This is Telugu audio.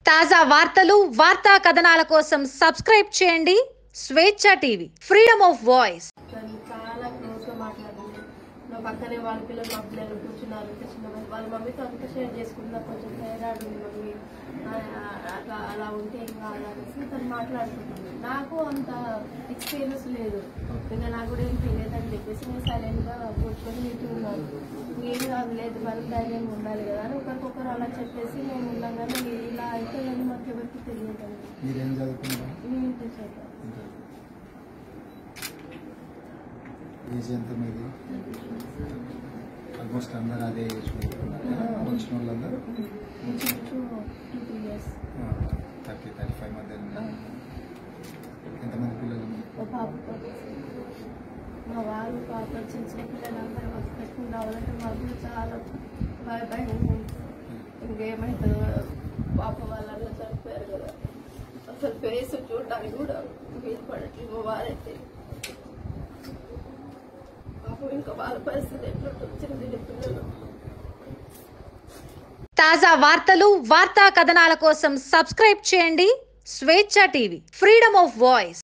తాజా వార్తలు వార్తా కథనాల కోసం సబ్స్క్రైబ్ చేయండి స్వేచ్ఛ టీవీ ఫ్రీడమ్ ఆఫ్ వాయిస్ తను చాలా క్లోజ్గా మాట్లాడింది నా పక్కనే వాళ్ళ పిల్లలు మా పిల్లలు కూర్చున్నారు కూర్చున్నారు వాళ్ళ మమ్మీతో అంతా షేర్ చేసుకున్నా కొంచెం థైరాయిడ్ ఉంది మమ్మీ ఆ, అట్లా అలా ఉంటే ఏం కాదు అనేసి తను మాట్లాడుతుంది నాకు అంత ఎక్స్పీరియన్స్ లేదు ఇంకా నాకు కూడా ఏం తెలియదని చెప్పేసి నేను సైలెంట్గా కూర్చొని వింటూ ఉన్నాను ఏం కాదు లేదు మన ధైర్యం ఉండాలి కదా అని ఒకరికొకరు అలా చెప్పేసి మేము ఉండగానే ఇలా అయితే కానీ మాకు ఎవరికి తెలియదండి మీరేం చదువుకున్నారు మేము ఇంటి చేద్దాం ఏజ్ ఎంత మీది ఆల్మోస్ట్ అందరు అదే ఏజ్ వచ్చిన వాళ్ళందరూ two two years thirty thirty five మధ్య ఎంతమంది పిల్లలు మా పాప మా వాళ్ళు పాప చిన్న చిన్న పిల్లలందరూ వచ్చి పెట్టుకుని రావాలంటే మాకు కూడా చాలా భయ భయంగా ఉంది ఇంకేమవుతుందో పాప వాళ్ళందరూ చనిపోయారు కదా అసలు ఫేస్ చూడడానికి కూడా మీద పడట్లేదు మా వారైతే పాపం ఇంకా వాళ్ళ పరిస్థితి ఎట్లా వచ్చింది పిల్లలు తాజా వార్తలు వార్తా కథనాల కోసం సబ్స్క్రైబ్ చేయండి స్వేచ్ఛ టీవీ ఫ్రీడమ్ ఆఫ్ వాయిస్